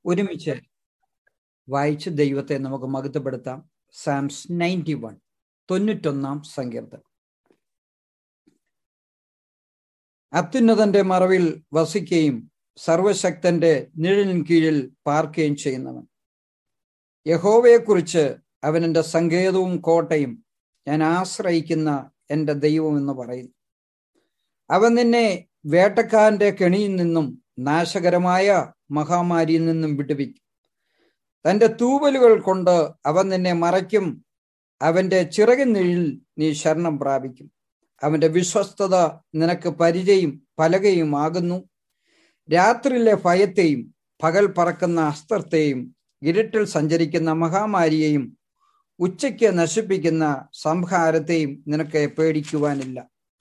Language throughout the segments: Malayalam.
ഒരുമിച്ച് വായിച്ച് ദൈവത്തെ നമുക്ക് മഹത്വപ്പെടുത്താം സാംസ് നയൻറ്റി വൺ തൊണ്ണൂറ്റൊന്നാം സങ്കീർത്തനം അത്യുന്നതന്റെ മറവിൽ വസിക്കുകയും സർവശക്തന്റെ നിഴലിൻ കീഴിൽ പാർക്കുകയും ചെയ്യുന്നവൻ യഹോവയെക്കുറിച്ച് അവൻ എൻ്റെ സങ്കേതവും കോട്ടയും ഞാൻ ആശ്രയിക്കുന്ന എൻ്റെ ദൈവം എന്ന് പറയുന്നു അവൻ നിന്നെ വേട്ടക്കാരന്റെ കെണിയിൽ നിന്നും നാശകരമായ മഹാമാരിയിൽ നിന്നും വിടുവിക്കും തന്റെ തൂവലുകൾ കൊണ്ട് അവൻ നിന്നെ മറയ്ക്കും അവന്റെ ചിറകിനിഴിൽ നീ ശരണം പ്രാപിക്കും അവന്റെ വിശ്വസ്തത നിനക്ക് പരിചയം പലകയും ആകുന്നു രാത്രിയിലെ ഭയത്തെയും പകൽ പറക്കുന്ന അസ്ത്രത്തെയും ഇരുട്ടിൽ സഞ്ചരിക്കുന്ന മഹാമാരിയെയും ഉച്ചയ്ക്ക് നശിപ്പിക്കുന്ന സംഹാരത്തെയും നിനക്ക് പേടിക്കുവാനില്ല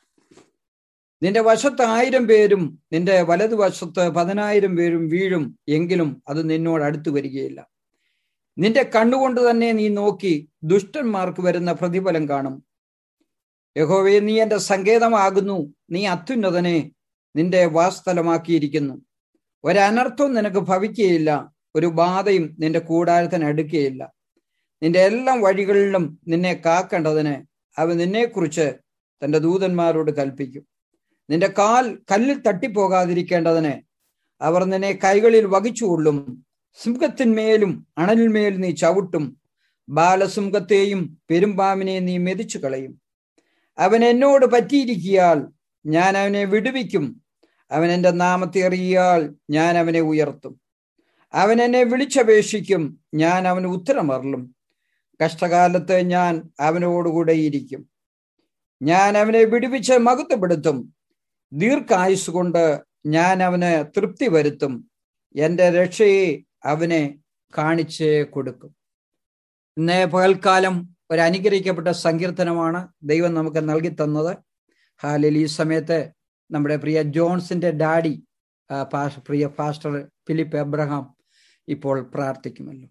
നിന്റെ വശത്ത് ആയിരം പേരും നിന്റെ വലതുവശത്ത് പതിനായിരം പേരും വീഴും എങ്കിലും അത് നിന്നോട് അടുത്തു വരികയില്ല നിന്റെ കണ്ണുകൊണ്ട് തന്നെ നീ നോക്കി ദുഷ്ടന്മാർക്ക് വരുന്ന പ്രതിഫലം കാണും യഹോവേ നീ എന്റെ സങ്കേതമാകുന്നു നീ അത്യുന്നതനെ നിന്റെ വാസ്ഥലമാക്കിയിരിക്കുന്നു ഒരനർത്ഥവും നിനക്ക് ഭവിക്കുകയില്ല ഒരു ബാധയും നിന്റെ കൂടാരത്തിന് അടുക്കുകയില്ല നിന്റെ എല്ലാ വഴികളിലും നിന്നെ കാക്കേണ്ടതിന് അവൻ നിന്നെക്കുറിച്ച് തന്റെ ദൂതന്മാരോട് കൽപ്പിക്കും നിന്റെ കാൽ കല്ലിൽ തട്ടിപ്പോകാതിരിക്കേണ്ടതിന് അവർ നിന്നെ കൈകളിൽ വഹിച്ചുകൊള്ളും സിംഹത്തിന്മേലും അണലിന്മേൽ നീ ചവിട്ടും ബാലസിംഹത്തെയും പെരുമ്പാമ്പിനെയും നീ മെതിച്ചു കളയും അവൻ എന്നോട് പറ്റിയിരിക്കിയാൽ ഞാൻ അവനെ വിടുവിക്കും അവൻ എൻ്റെ നാമത്തെ അറിയാൽ ഞാൻ അവനെ ഉയർത്തും അവൻ എന്നെ വിളിച്ചപേക്ഷിക്കും ഞാൻ അവന് ഉത്തരമറലും കഷ്ടകാലത്ത് ഞാൻ അവനോടുകൂടെ ഇരിക്കും ഞാൻ അവനെ വിടുവിച്ച് മഹത്വപ്പെടുത്തും ദീർഘായുസ് കൊണ്ട് ഞാൻ അവന് തൃപ്തി വരുത്തും എൻ്റെ രക്ഷയെ അവനെ കാണിച്ച് കൊടുക്കും ഇന്ന് പകൽക്കാലം ഒരു അനുഗ്രഹിക്കപ്പെട്ട സങ്കീർത്തനമാണ് ദൈവം നമുക്ക് നൽകി തന്നത് ഹാലിൽ ഈ സമയത്ത് നമ്മുടെ പ്രിയ ജോൺസിന്റെ ഡാഡി പ്രിയ പാസ്റ്റർ ഫിലിപ്പ് എബ്രഹാം ഇപ്പോൾ പ്രാർത്ഥിക്കുമല്ലോ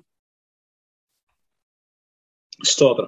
സ്തോത്രം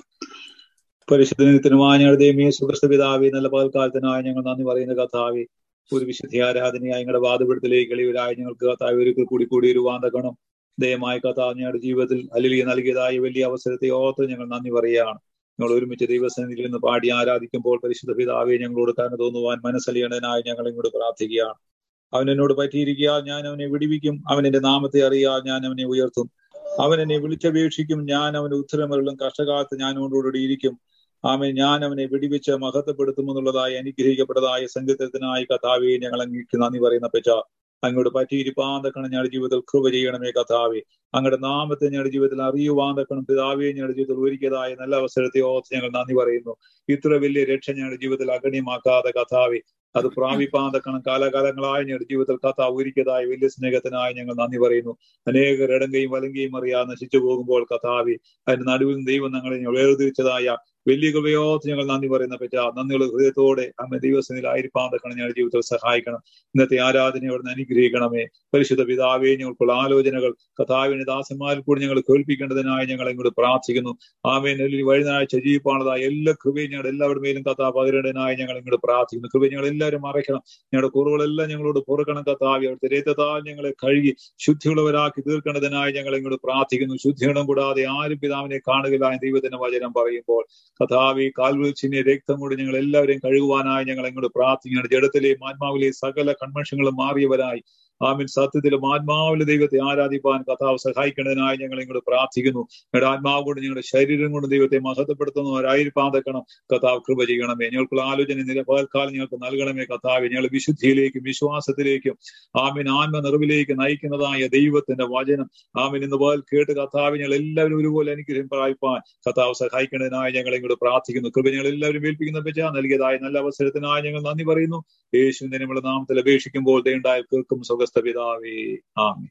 പരിശുദ്ധനിത്യനുമായ ഞങ്ങളുടെ ദൈവമേ സുഖസ്ഥ പിതാവി നല്ല പകൽക്കാലത്തിനായി ഞങ്ങൾ നന്ദി പറയുന്ന കഥാവി ഒരു വിശുദ്ധി ആരാധനയായി ഞങ്ങളുടെ വാദപ്പെടുത്തലേക്ക് എളിവരായി ഞങ്ങൾക്ക് കഥാവി ഒരിക്കൽ കൂടി കൂടി ഒരു വാന്തകണം ദയമായ കഥാ ഞങ്ങളുടെ ജീവിതത്തിൽ അലിലിയ നൽകിയതായ വലിയ അവസരത്തെ ഓർത്ത് ഞങ്ങൾ നന്ദി പറയുകയാണ് ഞങ്ങൾ ഒരുമിച്ച് ദൈവസന്നിധിയിൽ നിന്ന് പാടി ആരാധിക്കുമ്പോൾ പരിശുദ്ധ പിതാവെ ഞങ്ങളോട് കരുണ തോന്നുവാൻ മനസ്സലിയണനായി ഞങ്ങൾ ഇങ്ങോട്ട് പ്രാർത്ഥിക്കുകയാണ് അവൻ എന്നോട് പറ്റിയിരിക്കുക ഞാൻ അവനെ വിടിവിക്കും അവൻ എന്റെ നാമത്തെ അറിയാൽ ഞാൻ അവനെ ഉയർത്തും അവൻ എന്നെ വിളിച്ചപേക്ഷിക്കും ഞാൻ അവന് ഉത്തരമരുളും കഷ്ടകാലത്ത് ഞാൻ അവനോടുകൂടി ഇരിക്കും ആമെ ഞാൻ അവനെ വെടിവെച്ച് മഹത്വപ്പെടുത്തുമെന്നുള്ളതായി അനുഗ്രഹിക്കപ്പെട്ടതായ സംഗീതത്തിനായി കഥാവെ ഞങ്ങൾ അങ്ങേക്ക് നന്ദി പറയുന്ന പെച്ച അങ്ങോട്ട് പറ്റിയിരിപ്പാൻ തക്കണം ഞങ്ങളുടെ ജീവിതത്തിൽ കൃപ ചെയ്യണമേ കഥാവെ അങ്ങയുടെ നാമത്തെ ഞങ്ങളുടെ ജീവിതത്തിൽ അറിയുവാൻ തക്കണം പിതാവെ ഞങ്ങളുടെ ജീവിതത്തിൽ ഒരുക്കിയതായ നല്ല അവസരത്തെ ഓർത്ത് ഞങ്ങൾ നന്ദി പറയുന്നു ഇത്ര വലിയ രക്ഷ ഞങ്ങളുടെ ജീവിതത്തിൽ അഗണ്യമാക്കാതെ കഥാവെ അത് പ്രാപിപ്പാൻ തക്കണം കാലാകാലങ്ങളായി ഞങ്ങളുടെ ജീവിതത്തിൽ കഥ ഒരുക്കിയതായ വലിയ സ്നേഹത്തിനായി ഞങ്ങൾ നന്ദി പറയുന്നു അനേകർ ഇടങ്കയും വലങ്കയും അറിയാതെ നശിച്ചു പോകുമ്പോൾ കഥാവി അതിന്റെ നടുവിൽ ദൈവം ഞങ്ങളെ വേർതിരിച്ചതായ വലിയ കൃപയോത്ത് ഞങ്ങൾ നന്ദി പറയുന്ന പറ്റ നന്ദിയുള്ള ഹൃദയത്തോടെ അമ്മ ദൈവസനിലായിരിക്കാൻ തക്കണം ഞങ്ങളുടെ ജീവിതത്തിൽ സഹായിക്കണം ഇന്നത്തെ ആരാധനയോട് അനുഗ്രഹിക്കണമേ പരിശുദ്ധ പിതാവേ ഞങ്ങൾക്കുള്ള ആലോചനകൾ കഥാവിന് ദാസന്മാരിൽ കൂടി ഞങ്ങൾ കേൾപ്പിക്കേണ്ടതിനായി ഞങ്ങൾ ഇങ്ങോട്ട് പ്രാർത്ഥിക്കുന്നു ആമേ നെല്ലിൽ വഴിനാഴ്ച ജീവിപ്പാണതായ എല്ലാ കൃപയും ഞങ്ങളുടെ എല്ലാവരുടെ മേലും കഥാ പകരേണ്ടതിനായി ഞങ്ങൾ ഇങ്ങോട്ട് പ്രാർത്ഥിക്കുന്നു കൃപ ഞങ്ങൾ എല്ലാവരും മറയ്ക്കണം ഞങ്ങളുടെ കുറവുകളെല്ലാം ഞങ്ങളോട് പൊറുക്കണം കഥാവി അവിടുത്തെ രേതതാൽ ഞങ്ങളെ കഴുകി ശുദ്ധിയുള്ളവരാക്കി തീർക്കേണ്ടതിനായി ഞങ്ങൾ ഇങ്ങോട്ട് പ്രാർത്ഥിക്കുന്നു ശുദ്ധിയിടം കൂടാതെ ആരും പിതാവിനെ കാണുകയില്ല ദൈവത്തിന്റെ വചനം പറയുമ്പോൾ കഥാവി കാൽവിളിച്ചിനെ രക്തം കൊണ്ട് ഞങ്ങൾ എല്ലാവരെയും കഴുകുവാനായി ഞങ്ങൾ ഇങ്ങോട്ട് പ്രാർത്ഥിക്കുകയാണ് ജഡത്തിലെയും ആത്മാവിലെയും സകല കൺവെൻഷനുകളും മാറിയവരായി ആമിൻ സത്യത്തിലും ആത്മാവിലെ ദൈവത്തെ ആരാധിപ്പാൻ കഥാവ് സഹായിക്കേണ്ടതിനായി ഞങ്ങൾ ഇങ്ങോട്ട് പ്രാർത്ഥിക്കുന്നു ഞങ്ങളുടെ ആത്മാവ് കൊണ്ട് ഞങ്ങളുടെ ശരീരം കൊണ്ട് ദൈവത്തെ മഹത്വപ്പെടുത്തുന്നവരായിരിക്കാൻ തക്കണം കഥാവ് കൃപ ചെയ്യണമേ ഞങ്ങൾക്കുള്ള ആലോചന നിരപകൽക്കാലം ഞങ്ങൾക്ക് നൽകണമേ കഥാവ് ഞങ്ങൾ വിശുദ്ധിയിലേക്കും വിശ്വാസത്തിലേക്കും ആമിൻ ആത്മ നിറവിലേക്ക് നയിക്കുന്നതായ ദൈവത്തിന്റെ വചനം ആമിൻ ഇന്ന് പകൽ കേട്ട് കഥാവ് ഞങ്ങൾ എല്ലാവരും ഒരുപോലെ അനുഗ്രഹം പ്രാപിപ്പാൻ കഥാവ് സഹായിക്കേണ്ടതിനായി ഞങ്ങൾ ഇങ്ങോട്ട് പ്രാർത്ഥിക്കുന്നു കൃപ ഞങ്ങൾ എല്ലാവരും ഏൽപ്പിക്കുന്ന പറ്റ നൽകിയതായ നല്ല അവസരത്തിനായി ഞങ്ങൾ നന്ദി പറയുന്നു യേശുവിന്റെ നമ്മുടെ നാമത്തിൽ അപേക്ഷിക്കുമ്പോൾ ദയുണ്ടായ കേൾക്കും സ്വഗസ്ഥ പിതാവേ ആമേ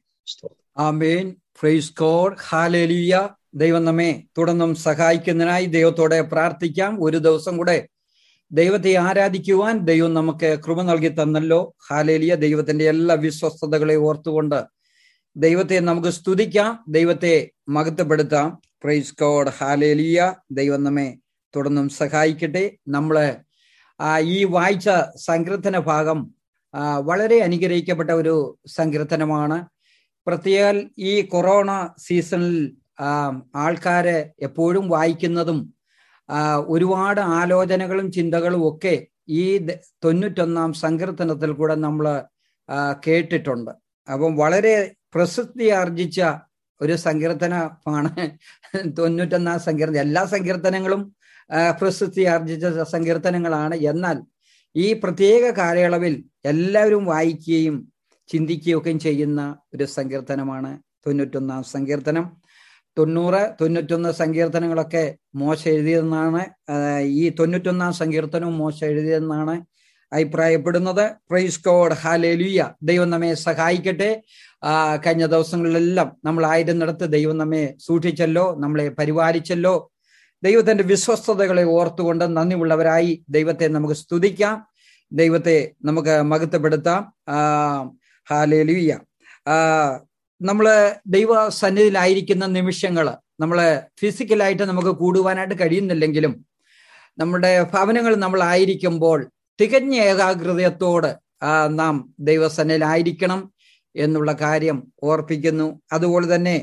ആമേൻ ഫ്രൈസ് കോഡ് ഹാലേലിയ ദൈവം നമ്മെ തുടർന്നും സഹായിക്കുന്നതിനായി ദൈവത്തോടെ പ്രാർത്ഥിക്കാം ഒരു ദിവസം കൂടെ ദൈവത്തെ ആരാധിക്കുവാൻ ദൈവം നമുക്ക് കൃപ നൽകി തന്നല്ലോ ഹാലേലിയ ദൈവത്തിന്റെ എല്ലാ വിശ്വസ്തതകളെ ഓർത്തുകൊണ്ട് ദൈവത്തെ നമുക്ക് സ്തുതിക്കാം ദൈവത്തെ മഹത്വപ്പെടുത്താം പ്രൈസ് കോഡ് ഹാലേലിയ ദൈവം നമ്മെ തുടർന്നും സഹായിക്കട്ടെ നമ്മള് ഈ വായിച്ച സങ്കീർത്തന ഭാഗം വളരെ അനുഗ്രഹിക്കപ്പെട്ട ഒരു സങ്കീർത്തനമാണ് പ്രത്യേക ഈ കൊറോണ സീസണിൽ ആൾക്കാരെ എപ്പോഴും വായിക്കുന്നതും ഒരുപാട് ആലോചനകളും ചിന്തകളും ഒക്കെ ഈ തൊണ്ണൂറ്റൊന്നാം സങ്കീർത്തനത്തിൽ കൂടെ നമ്മൾ കേട്ടിട്ടുണ്ട് അപ്പം വളരെ പ്രസിദ്ധി ആർജിച്ച ഒരു സങ്കീർത്തനമാണ് തൊണ്ണൂറ്റൊന്നാം സങ്കീർത്തനം എല്ലാ സങ്കീർത്തനങ്ങളും പ്രസിദ്ധി ആർജിച്ച സങ്കീർത്തനങ്ങളാണ് എന്നാൽ ഈ പ്രത്യേക കാലയളവിൽ എല്ലാവരും വായിക്കുകയും ചിന്തിക്കുകയൊക്കെയും ചെയ്യുന്ന ഒരു സങ്കീർത്തനമാണ് തൊണ്ണൂറ്റൊന്നാം സങ്കീർത്തനം തൊണ്ണൂറ് തൊണ്ണൂറ്റൊന്ന് സങ്കീർത്തനങ്ങളൊക്കെ മോശ എഴുതിയതെന്നാണ് ഈ തൊണ്ണൂറ്റൊന്നാം സങ്കീർത്തനവും മോശ എഴുതിയതെന്നാണ് അഭിപ്രായപ്പെടുന്നത് പ്രൈസ് കോഡ് ഹാലേലുയ്യ ദൈവം നമ്മെ സഹായിക്കട്ടെ കഴിഞ്ഞ ദിവസങ്ങളിലെല്ലാം നമ്മൾ ആയിരുന്നിടത്ത് ദൈവം നമ്മെ സൂക്ഷിച്ചല്ലോ നമ്മളെ പരിപാലിച്ചല്ലോ ദൈവത്തിന്റെ വിശ്വസ്തതകളെ ഓർത്തുകൊണ്ട് നന്ദിയുള്ളവരായി ദൈവത്തെ നമുക്ക് സ്തുതിക്കാം ദൈവത്തെ നമുക്ക് മഹത്വപ്പെടുത്താം ഹാലേലുയ്യ നമ്മള് ദൈവ സന്നിധിയിലായിരിക്കുന്ന നിമിഷങ്ങൾ നമ്മള് ഫിസിക്കലായിട്ട് നമുക്ക് കൂടുവാനായിട്ട് കഴിയുന്നില്ലെങ്കിലും നമ്മുടെ ഭവനങ്ങൾ നമ്മളായിരിക്കുമ്പോൾ തികഞ്ഞ ഏകാഗ്രതയത്തോട് നാം ദൈവസന്നിധിയിലായിരിക്കണം എന്നുള്ള കാര്യം ഓർപ്പിക്കുന്നു അതുപോലെ തന്നെ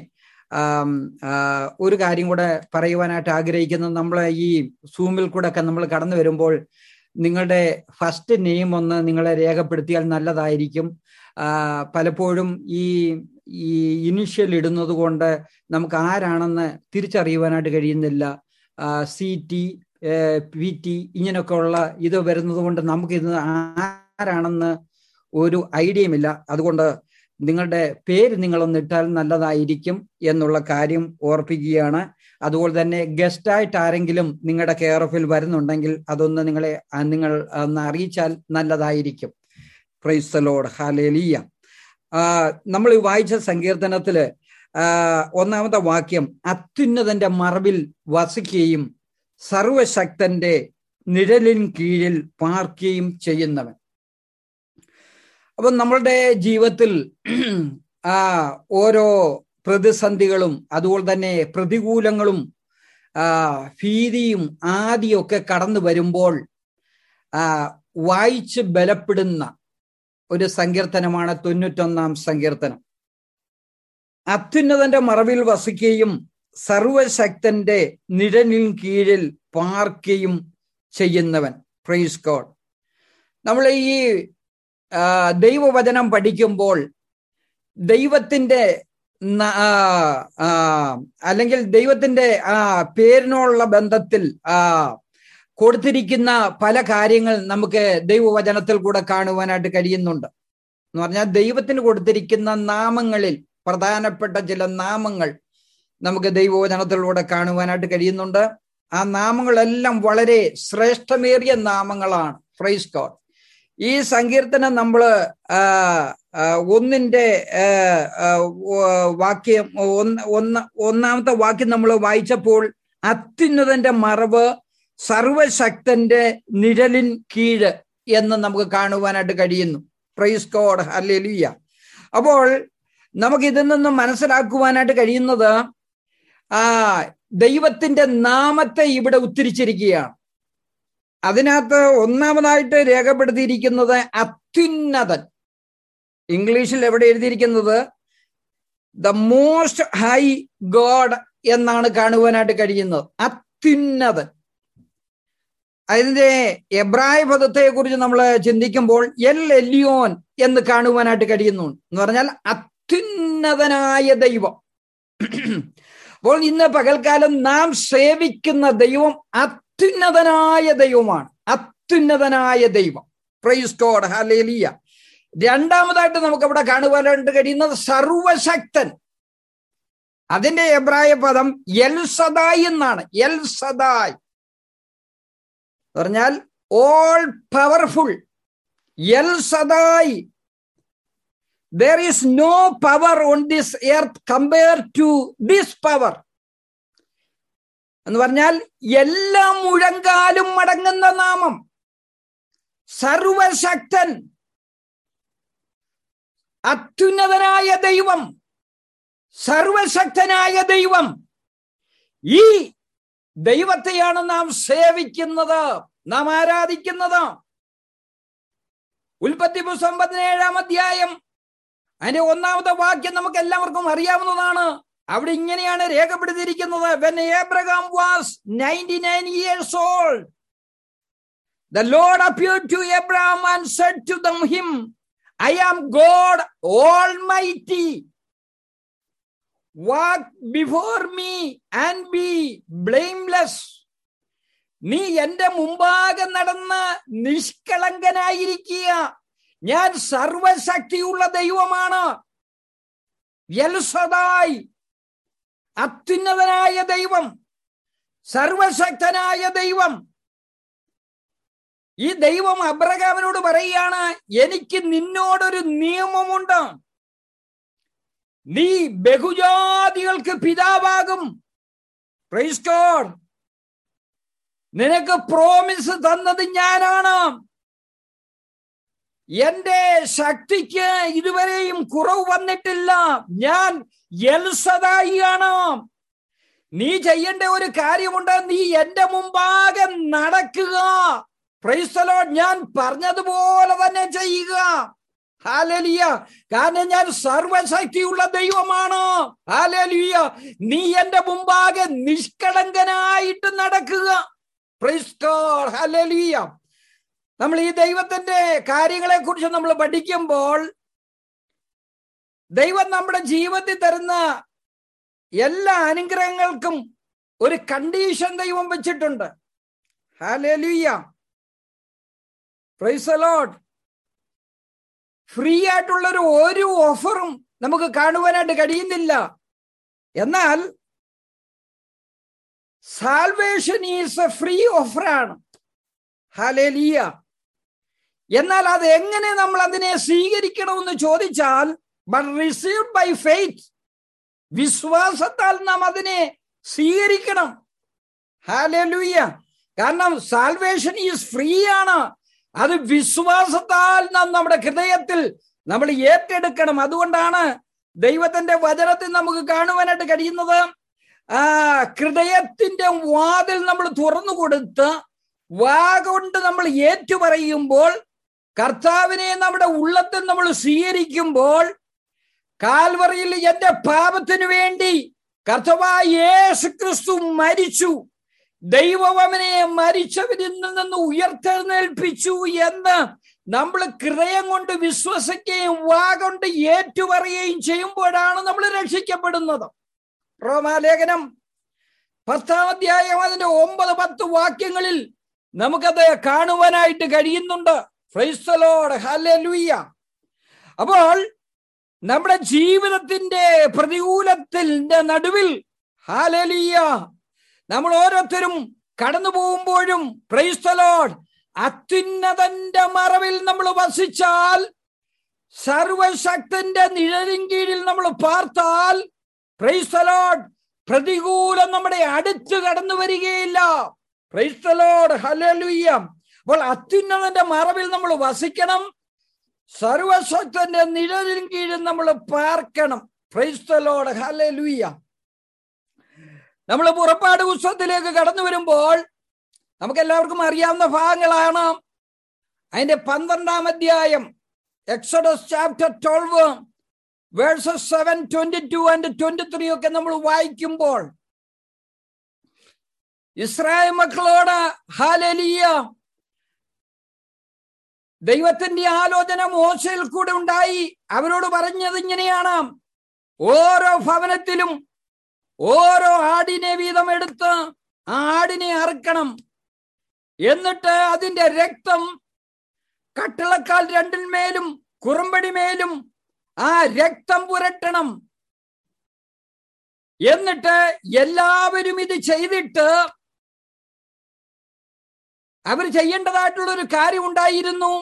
ഒരു കാര്യം കൂടെ പറയുവാനായിട്ട് ആഗ്രഹിക്കുന്നത് നമ്മൾ ഈ സൂമിൽ കൂടെ ഒക്കെ നമ്മൾ കടന്നു വരുമ്പോൾ നിങ്ങളുടെ ഫസ്റ്റ് നെയിം ഒന്ന് നിങ്ങളെ രേഖപ്പെടുത്തിയാൽ നല്ലതായിരിക്കും പലപ്പോഴും ഈ ഈ ഇനിഷ്യൽ ഇടുന്നത് കൊണ്ട് നമുക്ക് ആരാണെന്ന് തിരിച്ചറിയുവാനായിട്ട് കഴിയുന്നില്ല സി ടി പി ടി ഇങ്ങനെയൊക്കെ ഉള്ള ഇത് വരുന്നത് കൊണ്ട് നമുക്ക് ഇത് ആരാണെന്ന് ഒരു ഐഡിയയുമില്ല അതുകൊണ്ട് നിങ്ങളുടെ പേര് നിങ്ങളൊന്ന് ഇട്ടാൽ നല്ലതായിരിക്കും എന്നുള്ള കാര്യം ഓർപ്പിക്കുകയാണ് അതുപോലെ തന്നെ ഗസ്റ്റായിട്ട് ആരെങ്കിലും നിങ്ങളുടെ കെയർ ഓഫിൽ വരുന്നുണ്ടെങ്കിൽ അതൊന്ന് നിങ്ങളെ നിങ്ങൾ ഒന്ന് അറിയിച്ചാൽ നല്ലതായിരിക്കും പ്രൈസലോഡ് ഹാലേലിയ നമ്മൾ വായിച്ച സങ്കീർത്തനത്തില് ഒന്നാമത്തെ വാക്യം അത്യുന്നതന്റെ മറവിൽ വസിക്കുകയും സർവശക്തന്റെ നിഴലിൻ കീഴിൽ പാർക്കുകയും ചെയ്യുന്നവൻ അപ്പൊ നമ്മളുടെ ജീവിതത്തിൽ ആ ഓരോ പ്രതിസന്ധികളും അതുപോലെ തന്നെ പ്രതികൂലങ്ങളും ആ ഭീതിയും ആദിയൊക്കെ കടന്നു വരുമ്പോൾ ആ വായിച്ച് ബലപ്പെടുന്ന ഒരു സങ്കീർത്തനമാണ് തൊണ്ണൂറ്റൊന്നാം സങ്കീർത്തനം അത്യുന്നതന്റെ മറവിൽ വസിക്കുകയും സർവശക്തന്റെ നിഴലിൻ കീഴിൽ പാർക്കുകയും ചെയ്യുന്നവൻ പ്രൈസ് ഗോഡ് നമ്മൾ ഈ ദൈവവചനം പഠിക്കുമ്പോൾ ദൈവത്തിന്റെ അല്ലെങ്കിൽ ദൈവത്തിന്റെ ആ പേരിനോടുള്ള ബന്ധത്തിൽ ആ കൊടുത്തിരിക്കുന്ന പല കാര്യങ്ങൾ നമുക്ക് ദൈവവചനത്തിൽ കൂടെ കാണുവാനായിട്ട് കഴിയുന്നുണ്ട് എന്ന് പറഞ്ഞാൽ ദൈവത്തിന് കൊടുത്തിരിക്കുന്ന നാമങ്ങളിൽ പ്രധാനപ്പെട്ട ചില നാമങ്ങൾ നമുക്ക് ദൈവവചനത്തിലൂടെ കാണുവാനായിട്ട് കഴിയുന്നുണ്ട് ആ നാമങ്ങളെല്ലാം വളരെ ശ്രേഷ്ഠമേറിയ നാമങ്ങളാണ് ഫ്രൈസ് ഗോഡ് ഈ സങ്കീർത്തനം നമ്മൾ ഒന്നിന്റെ വാക്യം ഒന്ന് ഒന്നാമത്തെ വാക്യം നമ്മൾ വായിച്ചപ്പോൾ അത്യുന്നതന്റെ മറവ് സർവശക്തന്റെ നിഴലിൻ കീഴ് എന്ന് നമുക്ക് കാണുവാനായിട്ട് കഴിയുന്നു പ്രൈസ് കോഡ് ഹല്ലേലൂയ അപ്പോൾ നമുക്ക് ഇതിൽ നിന്നും മനസ്സിലാക്കുവാനായിട്ട് കഴിയുന്നത് ആ ദൈവത്തിന്റെ നാമത്തെ ഇവിടെ ഉദ്ധരിച്ചിരിക്കുകയാണ് അതിനകത്ത് ഒന്നാമതായിട്ട് രേഖപ്പെടുത്തിയിരിക്കുന്നത് അത്യുന്നതൻ ഇംഗ്ലീഷിൽ എവിടെ എഴുതിയിരിക്കുന്നത് ദ മോസ്റ്റ് ഹൈ ഗോഡ് എന്നാണ് കാണുവാനായിട്ട് കഴിയുന്നത് അത്യുന്നതൻ അതിന്റെ എബ്രായ പദത്തെ കുറിച്ച് നമ്മൾ ചിന്തിക്കുമ്പോൾ എൽ എല്ലിയോൻ എന്ന് കാണുവാനായിട്ട് കഴിയുന്നു എന്ന് പറഞ്ഞാൽ അത്യുന്നതനായ ദൈവം അപ്പോൾ ഇന്ന് പകൽക്കാലം നാം സേവിക്കുന്ന ദൈവം അത്യുന്നതനായ ദൈവമാണ് അത്യുന്നതനായ ദൈവം പ്രൈസ് ഗോഡ് ഹലേലിയ രണ്ടാമതായിട്ട് നമുക്ക് അവിടെ കാണുവാനായിട്ട് കഴിയുന്നത് സർവശക്തൻ അതിന്റെ എബ്രായ പദം എൽ സദായ് എന്നാണ് എൽ സദായ് പറഞ്ഞാൽ all powerful El Shaddai there is no power on this earth compare to this power എന്ന് പറഞ്ഞാൽ എല്ലാ മുഴങ്കാലും മടങ്ങുന്ന നാമം സർവശക്തൻ അത്യുന്നതനായ ദൈവം സർവശക്തനായ ദൈവം ഈ ദൈവത്തെയാണ് നാം സേവിക്കുന്നത് നാം ആരാധിക്കുന്നത് ഉൽപ്പത്തി പുസ്തകം പതിനേഴാം അധ്യായം അതിന്റെ ഒന്നാമത്തെ വാക്യം നമുക്ക് എല്ലാവർക്കും അറിയാവുന്നതാണ് അവിടെ ഇങ്ങനെയാണ് രേഖപ്പെടുത്തിയിരിക്കുന്നത് when Abraham was ninety nine years old The Lord appeared to Abraham and said to them him, I am God Almighty. Walk before me and be blameless. നീ എന്റെ മുമ്പാകെ നടന്ന് നിഷ്കളങ്കനായിരിക്കുക ഞാൻ സർവശക്തിയുള്ള ദൈവമാണ് എൽസദായി അത്യുന്നതനായ ദൈവം സർവശക്തനായ ദൈവം ഈ ദൈവം അബ്രഹാമിനോട് പറയുകയാണ് എനിക്ക് നിന്നോടൊരു നിയമമുണ്ട് നീ ബഹുജാതികൾക്ക് പിതാവാകും പ്രൈസ് ഗോഡ് നിനക്ക് പ്രോമിസ് തന്നത് ഞാനാണ് എന്റെ ശക്തിക്ക് ഇതുവരെയും കുറവ് വന്നിട്ടില്ല ഞാൻ എൽസദായിയാണ് നീ ചെയ്യേണ്ട ഒരു കാര്യമുണ്ട് നീ എന്റെ മുമ്പാകെ നടക്കുക പ്രൈസ്തലോ ഞാൻ പറഞ്ഞതുപോലെ തന്നെ ചെയ്യുക ഹാലലിയ കാരണം ഞാൻ സർവശക്തിയുള്ള ദൈവമാണ് ഹാലലിയ നീ എന്റെ മുമ്പാകെ നിഷ്കളങ്കനായിട്ട് നടക്കുക ഹാലലിയ നമ്മൾ ഈ ദൈവത്തിന്റെ കാര്യങ്ങളെ കുറിച്ച് നമ്മൾ പഠിക്കുമ്പോൾ ദൈവം നമ്മുടെ ജീവിതത്തിൽ തരുന്ന എല്ലാ അനുഗ്രഹങ്ങൾക്കും ഒരു കണ്ടീഷൻ ദൈവം വെച്ചിട്ടുണ്ട് ഹാലലിയ പ്രൈസലോട്ട് ഫ്രീ ആയിട്ടുള്ളൊരു ഒരു ഓഫറും നമുക്ക് കാണുവാനായിട്ട് കഴിയുന്നില്ല എന്നാൽ സാൽവേഷൻ ഈസ് എ ഫ്രീ ഓഫറാണ് ഹലേലിയ എന്നാൽ അത് എങ്ങനെ നമ്മൾ അതിനെ സ്വീകരിക്കണമെന്ന് ചോദിച്ചാൽ ബട്ട് റിസീവ്ഡ് ബൈ ഫെയ്ത്ത് വിശ്വാസത്താൽ നാം അതിനെ സ്വീകരിക്കണം ഹാലൂയ്യ കാരണം സാൽവേഷൻ ഈസ് ഫ്രീ ആണ് അത് വിശ്വാസത്താൽ നാം നമ്മുടെ ഹൃദയത്തിൽ നമ്മൾ ഏറ്റെടുക്കണം അതുകൊണ്ടാണ് ദൈവത്തിന്റെ വചനത്തിൽ നമുക്ക് കാണുവാനായിട്ട് കഴിയുന്നത് ആ ഹൃദയത്തിന്റെ വാതിൽ നമ്മൾ തുറന്നു കൊടുത്ത് വാ കൊണ്ട് നമ്മൾ ഏറ്റുപറയുമ്പോൾ കർത്താവിനെ നമ്മുടെ ഉള്ളത്തിൽ നമ്മൾ സ്വീകരിക്കുമ്പോൾ കാൽവറിയിൽ എന്റെ പാപത്തിനു വേണ്ടി കർത്തവായ യേശു ക്രിസ്തു മരിച്ചു ദൈവം അവനെ മരിച്ചവരിൽ നിന്ന് ഉയർത്തെഴുന്നേൽപ്പിച്ചു എന്ന് നമ്മൾ ഹൃദയം കൊണ്ട് വിശ്വസിക്കുകയും വാ കൊണ്ട് ഏറ്റുപറയുകയും ചെയ്യുമ്പോഴാണ് നമ്മൾ രക്ഷിക്കപ്പെടുന്നത് റോമാലേഖനം പത്താം അധ്യായം അതിന്റെ ഒമ്പത് പത്ത് വാക്യങ്ങളിൽ നമുക്കത് കാണുവാനായിട്ട് കഴിയുന്നുണ്ട് ഫ്രൈസ്തലോട് ഹല്ലേലൂയ അപ്പോൾ നമ്മുടെ ജീവിതത്തിന്റെ പ്രതികൂലത്തിന്റെ നടുവിൽ ഹാലലിയ നമ്മൾ ഓരോരുത്തരും കടന്നു പോകുമ്പോഴും പ്രൈസ്തലോഡ് അത്യുന്നതന്റെ മറവിൽ നമ്മൾ വസിച്ചാൽ സർവശക്തന്റെ നിഴലിൻ കീഴിൽ നമ്മൾ പാർത്താൽ പ്രൈസ്തലോഡ് പ്രതികൂലം നമ്മുടെ അടുത്ത് കടന്നു വരികയില്ല പ്രൈസ്തലോഡ് ഹലലുയ്യ അപ്പോൾ അത്യുന്നതന്റെ മറവിൽ നമ്മൾ വസിക്കണം സർവശക്തന്റെ നിഴലിൻ കീഴിൽ നമ്മൾ പാർക്കണം ക്രൈസ്തലോട് ഹലലുയ്യ നമ്മൾ പുറപ്പാട് പുസ്തകത്തിലേക്ക് കടന്നു വരുമ്പോൾ നമുക്ക് എല്ലാവർക്കും അറിയാവുന്ന ഭാഗങ്ങളാണ് അതിന്റെ പന്ത്രണ്ടാം അധ്യായം Exodus chapter twelve verses seven twenty two and twenty three ഒക്കെ നമ്മൾ വായിക്കുമ്പോൾ ഇസ്രായേൽ മക്കളോട് ഹാലലിയ ദൈവത്തിന്റെ ആലോചന മോശയിൽ കൂടെ ഉണ്ടായി അവരോട് പറഞ്ഞത് ഇങ്ങനെയാണ് ഓരോ ഭവനത്തിലും ഓരോ ആടിനെ വീതം എടുത്ത് ആ ആടിനെ അറുക്കണം എന്നിട്ട് അതിന്റെ രക്തം കട്ടിളക്കാൽ രണ്ടിന്മേലും കുറുമ്പടി മേലും ആ രക്തം പുരട്ടണം എന്നിട്ട് എല്ലാവരും ഇത് ചെയ്തിട്ട് അവർ ചെയ്യേണ്ടതായിട്ടുള്ള ഒരു കാര്യം ഉണ്ടായിരുന്നു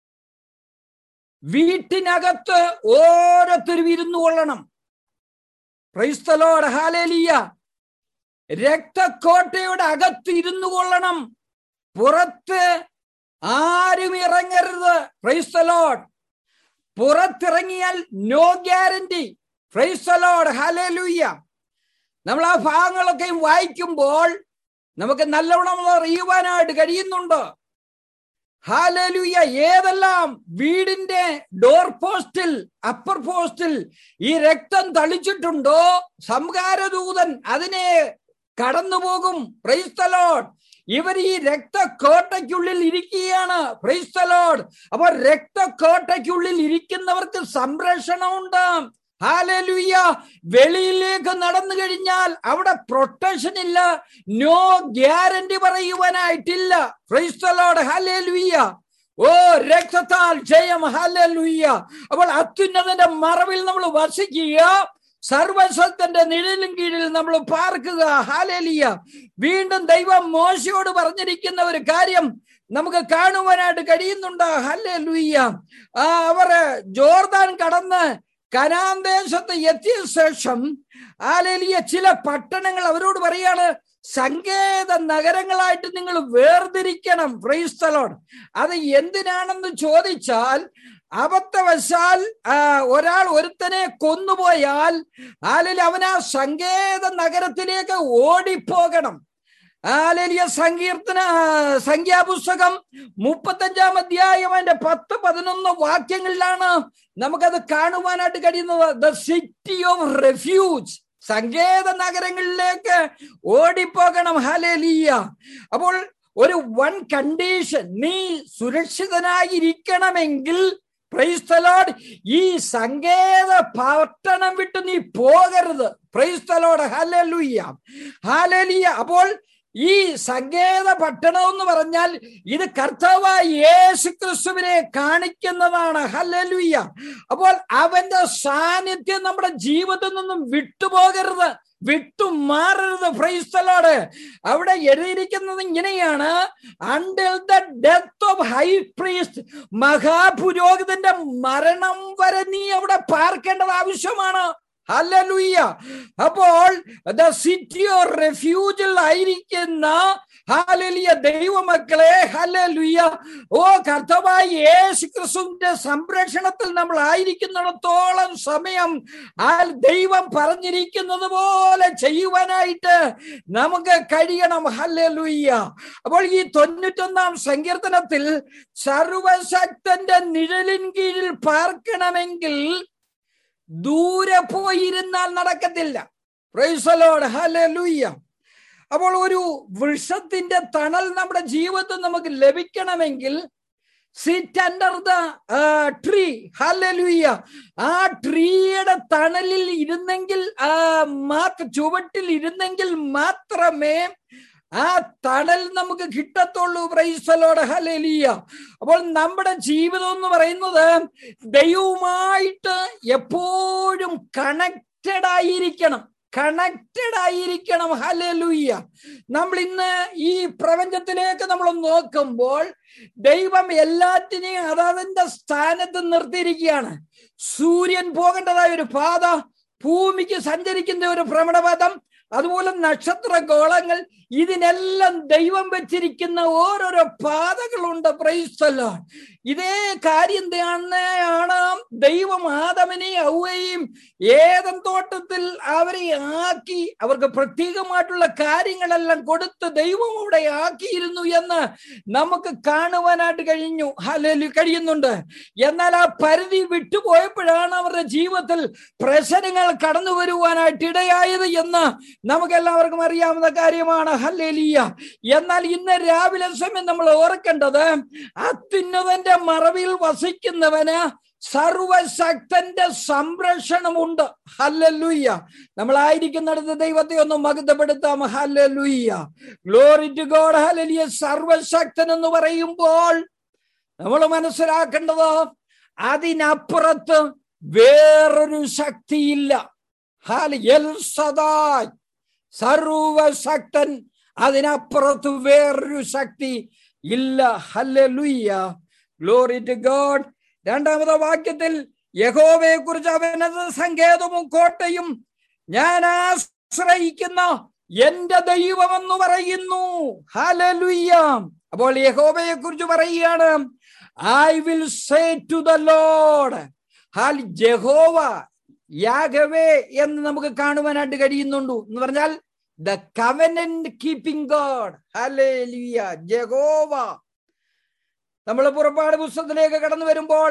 വീട്ടിനകത്ത് ഓരോരുത്തരും ഇരുന്നു കൊള്ളണം ക്രൈസ്തലോട് ഹാലേലിയ രക്തക്കോട്ടയുടെ അകത്ത് ഇരുന്നു കൊള്ളണം പുറത്ത് ആരും ഇറങ്ങരുത് ക്രൈസ്തലോഡ് പുറത്തിറങ്ങിയാൽ നോ ഗ്യാരണ്ടി ക്രൈസ്തലോഡ് ഹാലേലൂയ്യ നമ്മൾ ആ ഭാഗങ്ങളൊക്കെ വായിക്കുമ്പോൾ നമുക്ക് നല്ലവണ്ണം അറിയുവാനായിട്ട് കഴിയുന്നുണ്ട് ഹാലലുയ ഏതെല്ലാം വീടിന്റെ ഡോർ പോസ്റ്റിൽ അപ്പർ പോസ്റ്റിൽ ഈ രക്തം തളിച്ചിട്ടുണ്ടോ സംഹാരദൂതൻ അതിനെ കടന്നുപോകും പ്രൈസ്തലോഡ് ഇവർ ഈ രക്തക്കോട്ടയ്ക്കുള്ളിൽ ഇരിക്കുകയാണ് പ്രൈസ്തലോഡ് അപ്പൊ രക്തക്കോട്ടയ്ക്കുള്ളിൽ ഇരിക്കുന്നവർക്ക് സംരക്ഷണം ഉണ്ടാം ഹാലലുയ്യ വെളിയിലേക്ക് നടന്നു കഴിഞ്ഞാൽ അവിടെ പ്രൊട്ടക്ഷൻ ഇല്ല നോ ഗ്യാരണ്ടി പറയുവാനായിട്ടില്ല ക്രൈസ്തലോട് ഹാലലുയ്യ ഓ രക്തത്താൽ ജയം ഹാലലുയ്യ അപ്പോൾ അത്യുന്നതന്റെ മറവിൽ നമ്മൾ വസിക്കുക സർവശക്തന്റെ നിഴലും കീഴിൽ നമ്മൾ പാർക്കുക ഹാലേലിയ വീണ്ടും ദൈവം മോശയോട് പറഞ്ഞിരിക്കുന്ന ഒരു കാര്യം നമുക്ക് കാണുവാനായിട്ട് കഴിയുന്നുണ്ട് ഹല്ലേ ലൂയ്യ ആ അവര് ജോർദാൻ കടന്ന് കനാൻ ദേശത്ത് എത്തിയ ശേഷം ആലേലിയ ചില പട്ടണങ്ങൾ അവരോട് പറയാണ് സങ്കേത നഗരങ്ങളായിട്ട് നിങ്ങൾ വേർതിരിക്കണം ഫ്രൈസ്തലോൺ അത് എന്തിനാണെന്ന് ചോദിച്ചാൽ അബദ്ധവശാൽ ഒരാൾ ഒരുത്തനെ കൊന്നുപോയാൽ ആലിൽ അവൻ ആ സങ്കേത നഗരത്തിലേക്ക് ഓടിപ്പോകണം ആലിയ സങ്കീർത്തന സംഖ്യാപുസ്തകം മുപ്പത്തഞ്ചാം അധ്യായം അതിന്റെ പത്ത് പതിനൊന്ന് വാക്യങ്ങളിലാണ് നമുക്കത് കാണുവാനായിട്ട് കഴിയുന്നത് ദ സിറ്റി ഓഫ് റെഫ്യൂജ് സങ്കേത നഗരങ്ങളിലേക്ക് ഓടിപ്പോകണം ഹലേലിയ അപ്പോൾ ഒരു വൺ കണ്ടീഷൻ നീ സുരക്ഷിതനായിരിക്കണമെങ്കിൽ പ്രൈസ്തലോട് ഈ സങ്കേത പട്ടണം വിട്ട് നീ പോകരുത് പ്രൈസ്തലോട് ഹലലുയ്യ ഹാലലിയ അപ്പോൾ ഈ സങ്കേത പട്ടണം എന്ന് പറഞ്ഞാൽ ഇത് കർത്താവായ യേശു ക്രിസ്തുവിനെ കാണിക്കുന്നതാണ് ഹലലുയ്യ അപ്പോൾ അവന്റെ സാന്നിധ്യം നമ്മുടെ ജീവിതത്തിൽ നിന്നും വിട്ടുപോകരുത് വിട്ടുമാറരുത് ഫ്രൈസ്തലോട് അവിടെ എഴുതിയിരിക്കുന്നത് ഇങ്ങനെയാണ് until the death of high priest മഹാപുരോഹിതന്റെ മരണം വരെ നീ അവിടെ പാർക്കേണ്ടത് ആവശ്യമാണ് ഹലലുയ്യ അപ്പോൾ ദ സിറ്റി ഓർ റെഫ്യൂജിൽ ആയിരിക്കുന്ന ഹാലലിയ ദൈവമക്കളെ ഹലലുയ്യ ഓ കർത്തവായ യേശു ക്രിസ്തുവിന്റെ സംരക്ഷണത്തിൽ നമ്മൾ ആയിരിക്കുന്നിടത്തോളം സമയം ആ ദൈവം പറഞ്ഞിരിക്കുന്നത് പോലെ ചെയ്യുവാനായിട്ട് നമുക്ക് കഴിയണം ഹലലുയ്യ അപ്പോൾ ഈ തൊണ്ണൂറ്റൊന്നാം സങ്കീർത്തനത്തിൽ സർവശക്തന്റെ നിഴലിൻ കീഴിൽ പാർക്കണമെങ്കിൽ ദൂരെ പോയിരുന്നാൽ നടക്കത്തില്ല പ്രൈസലോട് ഹലലുയ്യ അപ്പോൾ ഒരു വൃക്ഷത്തിന്റെ തണൽ നമ്മുടെ ജീവിതത്തിൽ നമുക്ക് ലഭിക്കണമെങ്കിൽ sit under the tree hallelujah ആ ട്രീയുടെ തണലിൽ ഇരുന്നെങ്കിൽ മാത്ര ചുവട്ടിൽ ഇരുന്നെങ്കിൽ മാത്രമേ ആ തണൽ നമുക്ക് കിട്ടത്തുള്ളൂ പ്രൈസലോട് ഹലലിയ അപ്പോൾ നമ്മുടെ ജീവിതം എന്ന് പറയുന്നത് ദൈവവുമായിട്ട് എപ്പോഴും കണക്റ്റഡ് ആയിരിക്കണം കണക്റ്റഡ് ആയിരിക്കണം ഹലലുയ്യ നമ്മൾ ഇന്ന് ഈ പ്രപഞ്ചത്തിലേക്ക് നമ്മൾ നോക്കുമ്പോൾ ദൈവം എല്ലാറ്റിനെയും അതതിന്റെ സ്ഥാനത്ത് നിർത്തിയിരിക്കുകയാണ് സൂര്യൻ പോകേണ്ടതായ ഒരു പാത ഭൂമിക്ക് സഞ്ചരിക്കുന്ന ഒരു ഭ്രമണപഥം അതുപോലെ നക്ഷത്ര ഗോളങ്ങൾ ഇതിനെല്ലാം ദൈവം വെച്ചിരിക്കുന്ന ഓരോരോ പാതകളുണ്ട് പ്രൈസ്തല്ല ഇതേ കാര്യം തന്നെയാണ് ദൈവം ആദമനെ ഔവയും ഏതൻ തോട്ടത്തിൽ അവരെ ആക്കി അവർക്ക് പ്രത്യേകമായിട്ടുള്ള കാര്യങ്ങളെല്ലാം കൊടുത്ത് ദൈവം അവിടെ ആക്കിയിരുന്നു എന്ന് നമുക്ക് കാണുവാനായിട്ട് കഴിഞ്ഞു ഹലലു കഴിയുന്നുണ്ട് എന്നാൽ ആ പരിധി വിട്ടുപോയപ്പോഴാണ് അവരുടെ ജീവിതത്തിൽ പ്രശ്നങ്ങൾ കടന്നു വരുവാനായിട്ട് ഇടയായത് എന്ന് നമുക്കെല്ലാവർക്കും അറിയാവുന്ന കാര്യമാണ് ഹല്ലേലിയ എന്നാൽ ഇന്ന് രാവിലെ സമയം നമ്മൾ ഓർക്കേണ്ടത് അത്യുന്നതന്റെ മറവിൽ വസിക്കുന്നവന് സർവശക്തന്റെ സംരക്ഷണമുണ്ട് ഹല്ലലുയ്യ നമ്മളായിരിക്കുന്നിടത്ത് ദൈവത്തെ ഒന്ന് മകുതപ്പെടുത്താം hallelujah glory to God hallelujah സർവശക്തൻ എന്ന് പറയുമ്പോൾ നമ്മൾ മനസ്സിലാക്കേണ്ടത് അതിനപ്പുറത്ത് വേറൊരു ശക്തിയില്ല ഹാൽ എൽ സദായ് സർവശക്തൻ അതിനപ്പുറത്ത് വേറൊരു ശക്തി ഇല്ല ഹല്ലുയ്യ ഗ്ലോറി ടു ഗോഡ് രണ്ടാമത്തെ വാക്യത്തിൽ യഹോവയെ കുറിച്ച് അവനത് സങ്കേതവും കോട്ടയും ഞാൻ ആശ്രയിക്കുന്ന എന്റെ ദൈവമെന്ന് പറയുന്നു ഹലലുയ്യ അപ്പോൾ യഹോവയെ കുറിച്ച് പറയുകയാണ് I will say to the Lord ഹാൽ ജഹോവ യാഗവേ എന്ന് നമുക്ക് കാണുവാനായിട്ട് കഴിയുന്നുണ്ട് എന്ന് പറഞ്ഞാൽ the covenant keeping God hallelujah Jehovah നമ്മൾ പുറപ്പാട് പുസ്തകത്തിലേക്ക് കടന്നു വരുമ്പോൾ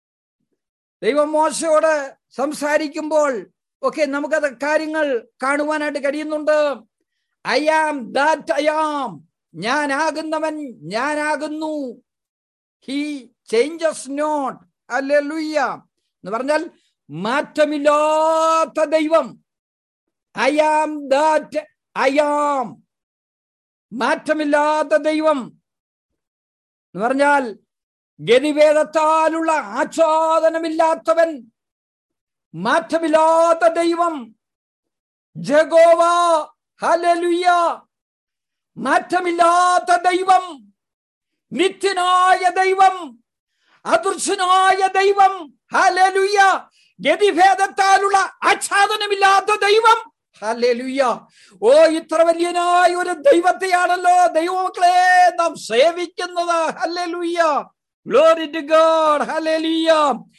ദൈവം മോശയോട് സംസാരിക്കുമ്പോൾ ഒക്കെ നമുക്കത് കാര്യങ്ങൾ കാണുവാനായിട്ട് കഴിയുന്നുണ്ട് I am that I am ഞാനാകുന്നവൻ ഞാനാകുന്നു ഹി ചേഞ്ചസ് നോട്ട് അല്ലുയ്യ എന്ന് പറഞ്ഞാൽ മാറ്റമില്ലാത്ത ദൈവം I am that I am മാറ്റമില്ലാത്ത ദൈവം എന്ന് പറഞ്ഞാൽ ഗതിവേദത്താലുള്ള ആച്ഛാദനമില്ലാത്തവൻ മാറ്റമില്ലാത്ത ദൈവം ജഗോവ ഹലലുയ മാറ്റമില്ലാത്ത ദൈവം നിത്യനായ ദൈവം അദൃശ്യനായ ദൈവം ഹലലുയ ഗതിഭേദത്താലുള്ള ആച്ഛാദനമില്ലാത്ത ദൈവം ഹല്ലേലൂയ ഓ ഇത്ര വലിയനായ ഒരു ദൈവത്തെയാണല്ലോ ദൈവമക്കളെ നാം സേവിക്കുന്നത് hallelujah glory to God hallelujah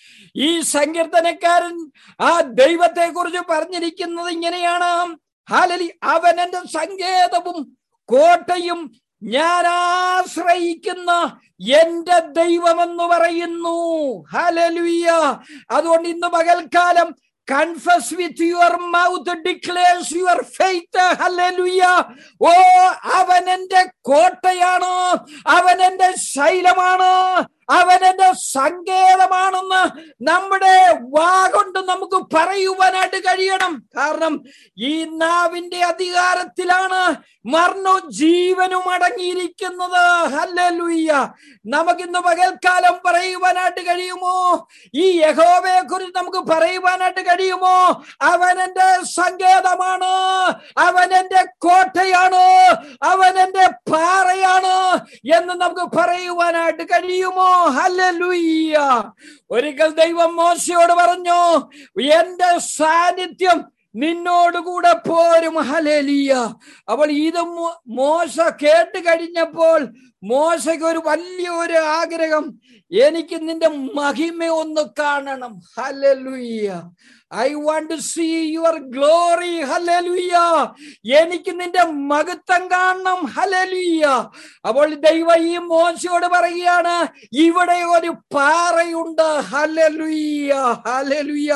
ഈ സങ്കീർത്തനക്കാരൻ ആ ദൈവത്തെ കുറിച്ച് പറഞ്ഞിരിക്കുന്നത് ഇങ്ങനെയാണ് ഹാലലി അവൻ എന്റെ സങ്കേതവും കോട്ടയും ഞാൻ ആശ്രയിക്കുന്ന എന്റെ ദൈവമെന്ന് പറയുന്നു ഹലലുയ്യ അതുകൊണ്ട് ഇന്ന് പകൽക്കാലം confess with your mouth declares your faith hallelujah ഓ അവൻ എന്റെ കോട്ടയാണ് അവൻ എന്റെ ശൈലമാണ് അവൻ എന്റെ സങ്കേതമാണെന്ന് നമ്മുടെ വാ കൊണ്ട് നമുക്ക് പറയുവാനായിട്ട് കഴിയണം കാരണം ഈ നാവിന്റെ അധികാരത്തിലാണ് മരണവും ജീവനും അടങ്ങിയിരിക്കുന്നത് ഹല്ലേലൂയ്യ നമുക്കിന്ന് പകൽക്കാലം പറയുവാനായിട്ട് കഴിയുമോ ഈ യഹോവയെ കുറിച്ച് നമുക്ക് പറയുവാനായിട്ട് കഴിയുമോ അവൻ എന്റെ സങ്കേതമാണ് അവൻ എന്റെ കോട്ടയാണ് അവൻ എന്റെ പാറയാണ് എന്ന് നമുക്ക് പറയുവാനായിട്ട് കഴിയുമോ ഹല്ലേലൂയ്യ ഒരിക്കൽ ദൈവം മോശയോട് പറഞ്ഞു എന്റെ സാന്നിധ്യം നിന്നോടുകൂടെ പോരും ഹലേലിയ അപ്പോൾ ഇത് മോശ കേട്ട് കഴിഞ്ഞപ്പോൾ മോശയ്ക്ക് ഒരു വലിയ ഒരു ആഗ്രഹം എനിക്ക് നിന്റെ മഹിമ ഒന്ന് കാണണം hallelujah I want to see your glory hallelujah എനിക്ക് നിന്റെ മഹത്വം കാണണം ഹലലുയ്യ അപ്പോൾ ദൈവ ഈ മോശയോട് പറയുകയാണ് ഇവിടെ ഒരു പാറയുണ്ട് ഹലലുയ്യ ഹലലുയ്യ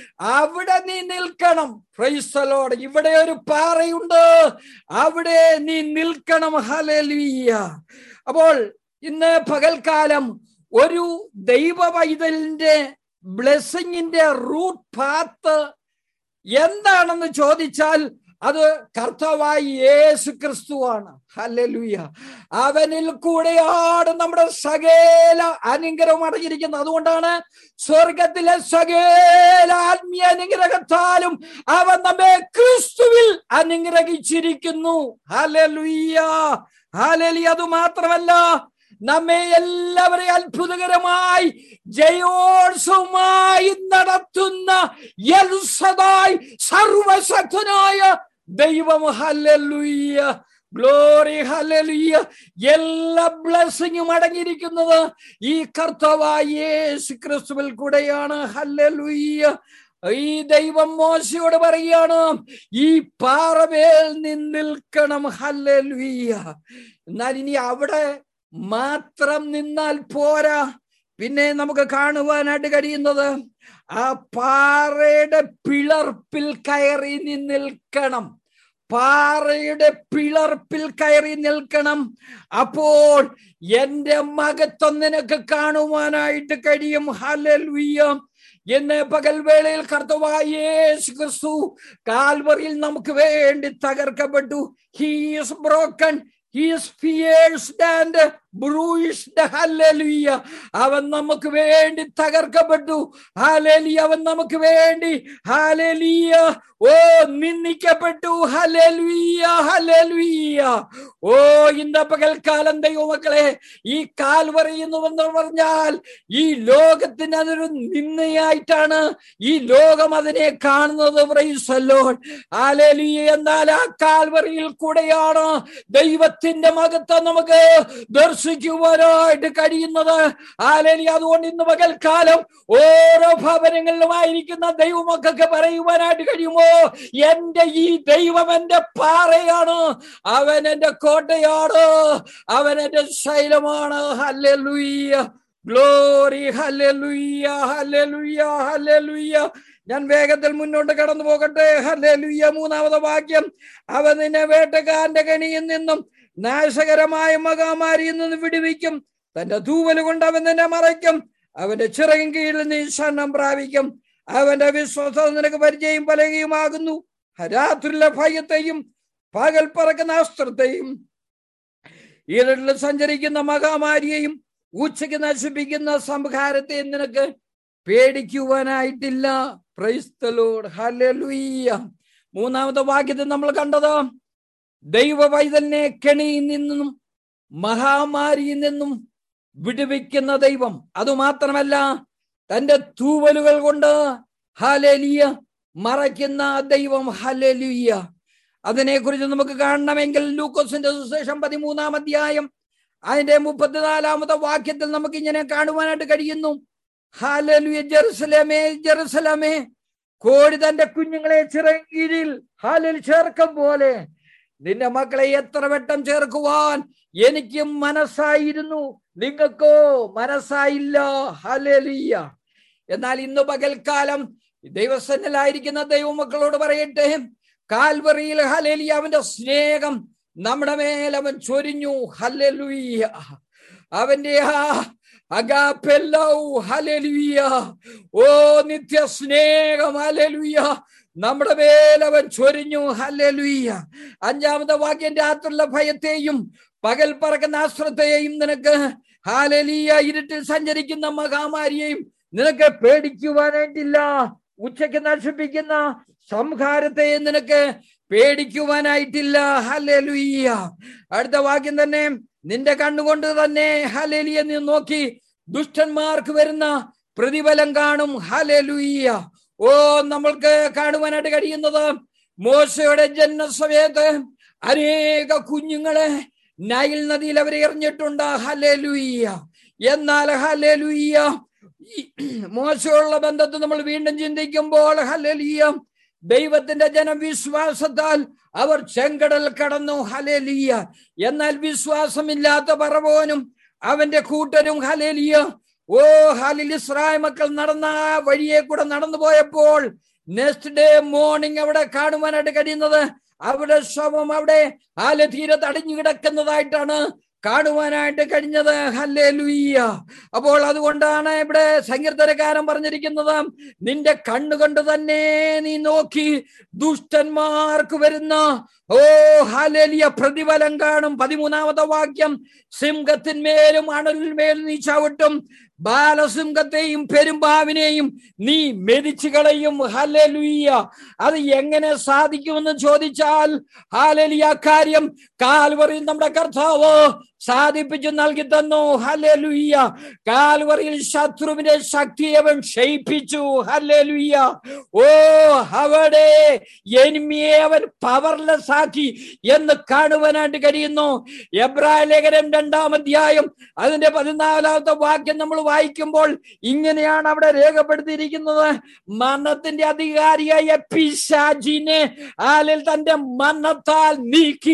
അവിടെ നീ നിൽക്കണം ക്രൈസ്തലോട് ഇവിടെ ഒരു പാറയുണ്ട് അവിടെ നീ നിൽക്കണം ഹലലുയ്യ അപ്പോൾ ഇന്ന് പകൽക്കാലം ഒരു ദൈവ പൈതലിന്റെ ബ്ലെസ്സിങ്ങിന്റെ റൂട്ട് പാത്ത് എന്താണെന്ന് ചോദിച്ചാൽ അത് കർത്താവായി യേശു ക്രിസ്തുവാണ് ഹല്ലേലൂയ അവനിൽ കൂടെയാണ് നമ്മുടെ സകല അനുഗ്രഹം അടങ്ങിയിരിക്കുന്നത് അതുകൊണ്ടാണ് സ്വർഗത്തിലെ സകല ആത്മീയ അനുഗ്രഹത്താലും അവൻ നമ്മെ ക്രിസ്തുവിൽ അനുഗ്രഹിച്ചിരിക്കുന്നു ഹല്ലേലൂയ ഹാലലി അത് മാത്രമല്ല നമ്മെ എല്ലാവരെയും അത്ഭുതകരമായി ജയോത്സവമായി നടത്തുന്ന എൽസദായി സർവശക്തനായ ദൈവം ഹല്ലേലൂയ ഗ്ലോറി ഹല്ലേലൂയ എല്ലാ ബ്ലെസ്സിങ്ങും അടങ്ങിയിരിക്കുന്നത് ഈ കർത്താവായ യേശു ക്രിസ്തുവിൽ കൂടെയാണ് ഹല്ലേലൂയ ഈ ദൈവം മോശയോട് പറയാണ് ഈ പാറമേൽ നിൽക്കണം ഹല്ലേലൂയ എന്നാൽ ഇനി അവിടെ മാത്രം നിന്നാൽ പോരാ പിന്നെ നമുക്ക് കാണുവാനായിട്ട് കഴിയുന്നത് ആ പാറയുടെ പിളർപ്പിൽ കയറി നിൽക്കണം പാറയുടെ പിളർപ്പിൽ കയറി നിൽക്കണം അപ്പോൾ എന്റെ മകത്വം നിനക്ക് കാണുവാനായിട്ട് കഴിയും ഹലലുയ്യ എന്ന് പകൽവേളയിൽ കർത്തവായ യേശു ക്രിസ്തു കാൽവറിയിൽ നമുക്ക് വേണ്ടി തകർക്കപ്പെട്ടു he's broken he's pierced and bruised hallelujah അവൻ നമുക്ക് വേണ്ടി തകർക്കപ്പെട്ടു ഹാലേലിയ അവൻ നമുക്ക് വേണ്ടി ഹാലേലിയ ഓ നിന്ദിക്കപ്പെട്ടു ഹലേലുയ്യ ഹലേലുയ്യ ഓ ഇന്ന പകൽക്കാലം ദൈവമക്കളെ ഈ കാൽവറി എന്ന് പറഞ്ഞാൽ ഈ ലോകത്തിന് അതൊരു നിന്നയായിട്ടാണ് ഈ ലോകം അതിനെ കാണുന്നത് പ്രൈസല്ലോൺ ഹാലേലിയ എന്നാൽ ആ കാൽവറിയിൽ കൂടെയാണ് ദൈവത്തിന്റെ മകത്വം നമുക്ക് ദർശ വസിക്കുവാനായിട്ട് കഴിയുന്നത് ആലേലി അതുകൊണ്ട് ഇന്ന് പകൽക്കാലം ഓരോ ഭവനങ്ങളിലുമായിരിക്കുന്ന ദൈവമക്കൾക്ക് പറയുവാനായിട്ട് കഴിയുമോ എന്റെ ഈ ദൈവം എന്റെ പാറയാണ് അവൻ എന്റെ കോട്ടയാണ് അവൻ എന്റെ ശൈലമാണ് hallelujah glory hallelujah hallelujah hallelujah ഞാൻ വേഗത്തിൽ മുന്നോട്ട് കടന്നു പോകട്ടെ ഹല്ലേലൂയ്യ മൂന്നാമത്തെ വാക്യം അവൻ നിന്നെ വേട്ടക്കാരന്റെ കണിയിൽ നിന്നും നാശകരമായ മഹാമാരിയിൽ നിന്ന് വിടുവിക്കും തന്റെ തൂവല് കൊണ്ട് അവൻ നിന്നെ മറയ്ക്കും അവന്റെ ചിറകിൻ കീഴിൽ നീ ശരണം പ്രാപിക്കും അവന്റെ വിശ്വാസത നിനക്ക് പരിചയം പലകയുമാകുന്നു രാത്രിയിലെ ഭയത്തെയും പകൽ പറക്കുന്ന അസ്ത്രത്തെയും ഇരുളിൽ സഞ്ചരിക്കുന്ന മഹാമാരിയെയും ഉച്ചയ്ക്ക് നശിപ്പിക്കുന്ന സംഹാരത്തെയും നിനക്ക് പേടിക്കുവാനായിട്ടില്ല ക്രൈസ്തലോട് ഹല്ലേലൂയ്യ മൂന്നാമത്തെ വാക്യത്തിൽ നമ്മൾ കണ്ടത് ദൈവ പൈതലിനെ കെണിയിൽ നിന്നും മഹാമാരിയിൽ നിന്നും വിടുവിക്കുന്ന ദൈവം അതുമാത്രമല്ല തന്റെ തൂവലുകൾ കൊണ്ട് ഹലേലിയ മറയ്ക്കുന്ന ദൈവം ഹലേലിയ അതിനെക്കുറിച്ച് നമുക്ക് കാണണമെങ്കിൽ ലൂക്കോസിന്റെ സുശേഷം പതിമൂന്നാം അധ്യായം അതിന്റെ മുപ്പത്തിനാലാമത്തെ വാക്യത്തിൽ നമുക്ക് ഇങ്ങനെ കാണുവാനായിട്ട് കഴിയുന്നു ഹാലലുയ ജെറുസലേമേ ജെറുസലേമേ കോഴി തന്റെ കുഞ്ഞുങ്ങളെ ചിറകീഴിൽ ഹാലിൽ ചേർക്കും പോലെ നിന്റെ മക്കളെ എത്ര വട്ടം ചേർക്കുവാൻ എനിക്കും മനസ്സായിരുന്നു നിങ്ങൾക്കോ മനസ്സായില്ല ഹലേലിയ എന്നാൽ ഇന്ന് പകൽക്കാലം ദൈവസന്നിലായിരിക്കുന്ന ദൈവമക്കളോട് പറയട്ടെ കാൽവറിയിൽ ഹലേലിയ അവന്റെ സ്നേഹം നമ്മുടെ മേൽ അവൻ ചൊരിഞ്ഞു ഹല്ലേലൂയ അവന്റെ ആ അഗാപ്പെല്ലൗ ഹല്ലേലൂയ ഓ നിത്യ സ്നേഹം ഹല്ലേലൂയ നമ്മുടെ മേൽ അവൻ ചൊരിഞ്ഞു ഹല്ലേലൂയ അഞ്ചാമത്തെ വാക്യം രാത്രിയുള്ള ഭയത്തെയും പകൽ പറക്കുന്ന ആശ്രത്തെയും നിനക്ക് ഹാലലിയ ഇരുട്ടിൽ സഞ്ചരിക്കുന്ന മഹാമാരിയെയും നിനക്ക് പേടിക്കുവാനായിട്ടില്ല ഉച്ചയ്ക്ക് നശിപ്പിക്കുന്ന സംഹാരത്തെ നിനക്ക് പേടിക്കുവാനായിട്ടില്ല ഹലേലുയ്യ അടുത്ത വാക്യം തന്നെ നിന്റെ കണ്ണുകൊണ്ട് തന്നെ ഹലേലിയ നീ നോക്കി ദുഷ്ടന്മാർക്ക് വരുന്ന പ്രതിഫലം കാണും ഹലേലുയ്യ ഓ നമ്മൾക്ക് കാണുവാനായിട്ട് കഴിയുന്നത് മോശയുടെ ജന്മസമയത്ത് അനേക കുഞ്ഞുങ്ങളെ നൈൽ നദിയിൽ അവരെ എറിഞ്ഞിട്ടുണ്ട് ഹലേലുയ്യ എന്നാൽ ഹലേലുയ്യ മോശമുള്ള ബന്ധത്തിൽ നമ്മൾ വീണ്ടും ചിന്തിക്കുമ്പോൾ ഹലേലിയ ദൈവത്തിന്റെ ജനവിശ്വാസത്താൽ അവർ ചെങ്കടൽ കടന്നു ഹലേലിയ എന്നാൽ വിശ്വാസമില്ലാത്ത പറവോനും അവന്റെ കൂട്ടരും ഹലേലിയ ഓ ഹാലിൽ ഇസ്രായേൽ മക്കൾ നടന്ന ആ വഴിയെ കൂടെ നടന്നു പോയപ്പോൾ നെക്സ്റ്റ് ഡേ മോർണിംഗ് അവിടെ കാണുവാനായിട്ട് കഴിയുന്നത് അവിടെ ശവം അവിടെ ഹാല തീരത്ത് അടിഞ്ഞു കിടക്കുന്നതായിട്ടാണ് കാണുവാനായിട്ട് കഴിഞ്ഞത് ഹല്ലേ ലുയ്യ അപ്പോൾ അതുകൊണ്ടാണ് ഇവിടെ സങ്കീർത്തനക്കാരൻ പറഞ്ഞിരിക്കുന്നത് നിന്റെ കണ്ണുകൊണ്ട് തന്നെ നീ നോക്കി ദുഷ്ടന്മാർക്ക് വരുന്ന ഓ ഹാലേലിയ പ്രതിഫലം കാണും പതിമൂന്നാമത്തെ വാക്യം സിംഹത്തിന്മേലും അണലിന്മേലും നീ ചവിട്ടും ബാലസിംഹത്തെയും പെരുമ്പാവിനെയും നീ മെതിച്ചു കളയും ഹലലുയ്യ അത് എങ്ങനെ സാധിക്കുമെന്ന് ചോദിച്ചാൽ ഹാലലിയ കാര്യം കാൽവറിയിൽ നമ്മുടെ കർത്താവ് സാധിപ്പിച്ചു നൽകി തന്നു ഹലലുയ്യ കാൽവറിയിൽ ശത്രുവിന്റെ ശക്തി അവൻ ക്ഷയിപ്പിച്ചു ഹലലുയ്യ ഓ അവിടെ എനിമിയെ അവൻ പവർലെസ് ആക്കി എന്ന് കാണുവാനായിട്ട് കഴിയുന്നു എബ്രായ ലേഖനം രണ്ടാം അധ്യായം അതിന്റെ പതിനാലാമത്തെ വാക്യം നമ്മൾ വായിക്കുമ്പോൾ ഇങ്ങനെയാണ് അവിടെ രേഖപ്പെടുത്തിയിരിക്കുന്നത് മരണത്തിന്റെ അധികാരിയായ പിശാജിനെ ആലിൽ തന്റെ മരണത്താൽ നീക്കി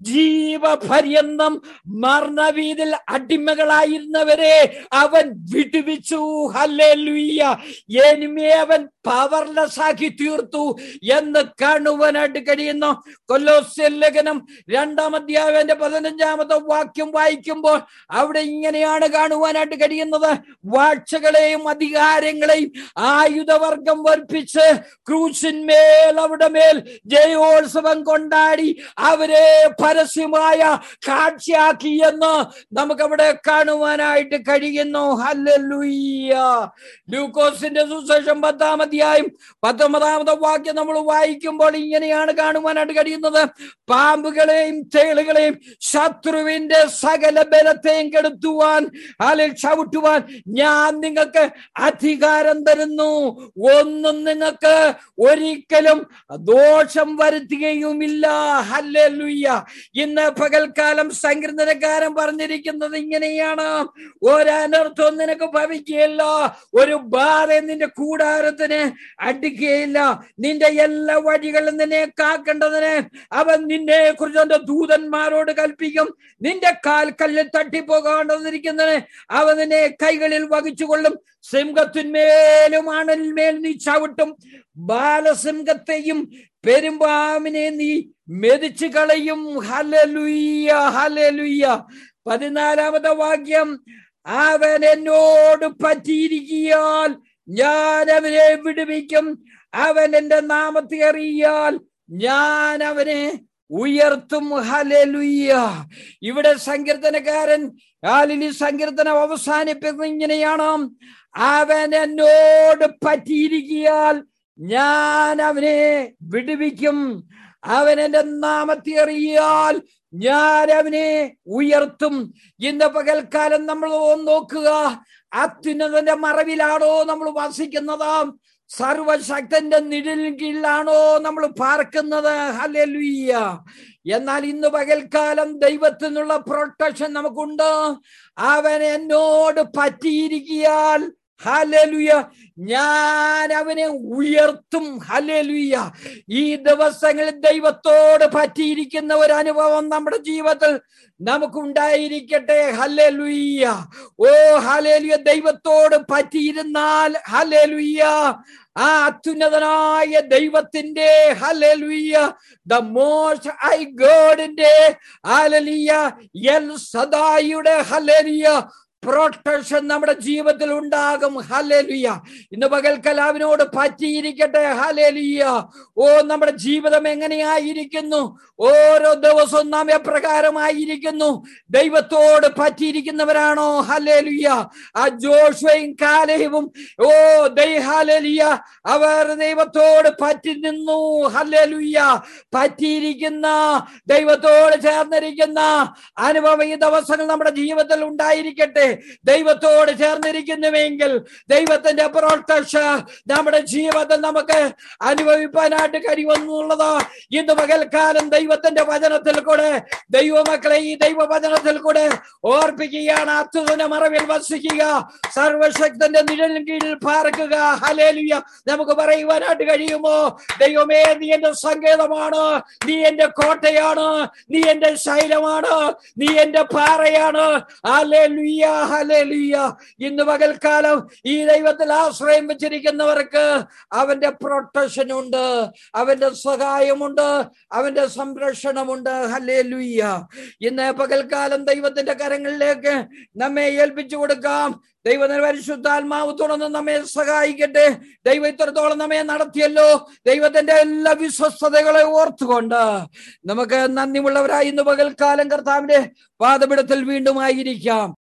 ജീവപര്യന്തം മരണവീതിൽ അടിമകളായിരുന്നവരെ അവൻ വിടുവിച്ചു ഹല്ലേലൂയ്യ എനിമയെ അവൻ പവർലെസ് ആക്കി തീർത്തു എന്ന് കാണുവാനായിട്ട് കഴിയുന്നു കൊല്ലോസ്യ ലേഖനം രണ്ടാം അധ്യായന്റെ പതിനഞ്ചാമത്തെ വാക്യം വായിക്കുമ്പോൾ അവിടെ ഇങ്ങനെയാണ് കാണുവാനായിട്ട് കഴിയുന്നത് വാഴ്ചകളെയും അധികാരങ്ങളെയും ആയുധവർഗം വർപ്പിച്ച് ക്രൂശിന്മേൽ അവിടെ മേൽ ജയോത്സവം കൊണ്ടാടി അവരെ പരസ്യമായ കാഴ്ചയാക്കി എന്ന് നമുക്കവിടെ കാണുവാനായിട്ട് കഴിയുന്നു ഹല്ലേലൂയ്യ ലൂക്കോസിന്റെ സുശേഷം പത്താം അധ്യായം പത്തൊമ്പതാമത്തെ വാക്യം നമ്മൾ വായിക്കുമ്പോൾ ഇങ്ങനെയാണ് കാണുവാനായിട്ട് കഴിയുന്നത് പാമ്പുകളെയും തേളുകളെയും ശത്രുവിന്റെ സകല ബലത്തെയും കെടുത്തുവാൻ അതിൽ ചവിട്ടുവാൻ ഞാൻ നിങ്ങൾക്ക് അധികാരം തരുന്നു ഒന്നും നിങ്ങൾക്ക് ഒരിക്കലും ദോഷം വരുത്തുകയുമില്ല ഹല്ലേലൂയ്യ ഇന്ന് പകൽക്കാലം സങ്കീർത്തനക്കാരൻ സങ്കീർത്തനക്കാരൻ പറഞ്ഞിരിക്കുന്നത് ഇങ്ങനെയാണ് ഒരനർത്ഥം നിനക്ക് ഭവിക്കുകയില്ല ഒരു ബാധ നിന്റെ കൂടാരത്തിന് അടിക്കുകയില്ല നിന്റെ എല്ലാ വഴികളും നിന്നെ കാക്കേണ്ടതിന് അവൻ നിന്നെ കുറിച്ച് അവന്റെ ദൂതന്മാരോട് കൽപ്പിക്കും നിന്റെ കാൽ കല്ലിൽ തട്ടിപ്പോകാണ്ടിരിക്കുന്നതിന് അവൻ നിന്നെ കൈകളിൽ വഹിച്ചുകൊള്ളും സിംഹത്തിന്മേലും ആണലിന്മേൽ നീ ചവിട്ടും ബാലസിംഹത്തെയും പെരുമ്പാമിനെ നീ മെതിച്ചു കളയും ഹലലുയ്യ ഹലലുയ്യ പതിനാലാമത്തെ വാക്യം അവൻ എന്നോട് പറ്റിയിരിക്കിയാൽ ഞാൻ അവനെ വിടുവിക്കും അവൻ എന്റെ നാമത്തെ അറിയാൽ ഞാൻ അവനെ ഉയർത്തും ഹലലുയ്യ ഇവിടെ സങ്കീർത്തനക്കാരൻ ആലിലി സങ്കീർത്തനം അവസാനിപ്പിക്കുന്നത് ഇങ്ങനെയാണ് അവൻ എന്നോട് പറ്റിയിരിക്കിയാൽ ഞാൻ അവനെ വിടുവിക്കും അവൻ എന്റെ നാമത്തെ അറിയാൽ ഞാൻ അവനെ ഉയർത്തും ഇന്ന് പകൽക്കാലം നമ്മൾ നോക്കുക അത്യുന്നതന്റെ മറവിലാണോ നമ്മൾ വസിക്കുന്നത് സർവശക്തന്റെ നിഴലിൻ കീഴിലാണോ നമ്മൾ പാർക്കുന്നത് ഹലലുയ്യ എന്നാൽ ഇന്ന് പകൽക്കാലം ദൈവത്തിൽ നിന്നുള്ള പ്രൊട്ടക്ഷൻ നമുക്കുണ്ട് അവൻ എന്നോട് പറ്റിയിരിക്കിയാൽ ഹലലുയ ഞാൻ അവനെ ഉയർത്തും ഹലലുയ ഈ ദിവസങ്ങളിൽ ദൈവത്തോട് പറ്റിയിരിക്കുന്ന ഒരു അനുഭവം നമ്മുടെ ജീവിതത്തിൽ നമുക്കുണ്ടായിരിക്കട്ടെ ഹലലുയ്യ ഓ ഹലേലുയ ദൈവത്തോട് പറ്റിയിരുന്നാൽ ഹലേലുയ്യ ആ അത്യുന്നതനായ ദൈവത്തിന്റെ ഹലലുയ്യ ദ മോസ്റ്റ് ഐ ഗോഡിന്റെ ഹലലിയ എൽ സദായുടെ ഹലലിയ പ്രൊട്ടക്ഷൻ നമ്മുടെ ജീവിതത്തിൽ ഉണ്ടാകും ഹലേലിയ ഇന്ന് പകൽക്കലാവിനോട് പറ്റിയിരിക്കട്ടെ ഹലേലിയ ഓ നമ്മുടെ ജീവിതം എങ്ങനെയായിരിക്കുന്നു ഓരോ ദിവസവും നാം എപ്രകാരമായിരിക്കുന്നു ദൈവത്തോട് പറ്റിയിരിക്കുന്നവരാണോ ഹലേലിയ ആ ജോഷയും കാലയവും ഓ ദൈ ഹലേലിയ അവർ ദൈവത്തോട് പറ്റി നിന്നു ഹലേലുയ്യ പറ്റിയിരിക്കുന്ന ദൈവത്തോട് ചേർന്നിരിക്കുന്ന അനുഭവം ഈ ദിവസങ്ങൾ നമ്മുടെ ജീവിതത്തിൽ ഉണ്ടായിരിക്കട്ടെ ദൈവത്തോട് ചേർന്നിരിക്കുന്നുവെങ്കിൽ ദൈവത്തിന്റെ പ്രൊട്ടക്ഷൻ നമ്മുടെ ജീവിതത്തിൽ നമുക്ക് അനുഭവിപ്പാനായിട്ട് കഴിയുമെന്നുള്ളത് ഇന്ന് പകൽക്കാലം ദൈവത്തിന്റെ വചനത്തിൽ കൂടെ ദൈവമക്കളെ ഈ ദൈവവചനത്തിൽ കൂടെ ഓർപ്പിക്കുകയാണ് അത്യുതന്റെ മറവിൽ വസിക്കുക സർവശക്തന്റെ നിഴലിൻ കീഴിൽ പാർക്കുക ഹലേലുയ നമുക്ക് പറയുവാനായിട്ട് കഴിയുമോ ദൈവമേ നീ എന്റെ സങ്കേതമാണ് നീ എന്റെ കോട്ടയാണ് നീ എന്റെ ശൈലമാണ് നീ എന്റെ പാറയാണ് ഹലേലുയ്യ ഹലേലുയ്യ ഇന്ന് പകൽക്കാലം ഈ ദൈവത്തിൽ ആശ്രയം വെച്ചിരിക്കുന്നവർക്ക് അവന്റെ പ്രൊട്ടക്ഷൻ ഉണ്ട് അവന്റെ സഹായമുണ്ട് അവന്റെ സംരക്ഷണമുണ്ട് ഹലേലുയ്യ ഇന്ന് പകൽക്കാലം ദൈവത്തിന്റെ കരങ്ങളിലേക്ക് നമ്മെ ഏൽപ്പിച്ചു കൊടുക്കാം ദൈവത്തിന് പരിശുദ്ധാത്മാവ് തുടർന്ന് നമ്മെ സഹായിക്കട്ടെ ദൈവം ഇത്രത്തോളം നമ്മെ നടത്തിയല്ലോ ദൈവത്തിന്റെ എല്ലാ വിശ്വസ്തതകളെ ഓർത്തുകൊണ്ട് നമുക്ക് നന്ദിയുള്ളവരായി ഇന്ന് പകൽക്കാലം കർത്താവിന്റെ പാതപിടത്തിൽ വീണ്ടും ആയിരിക്കാം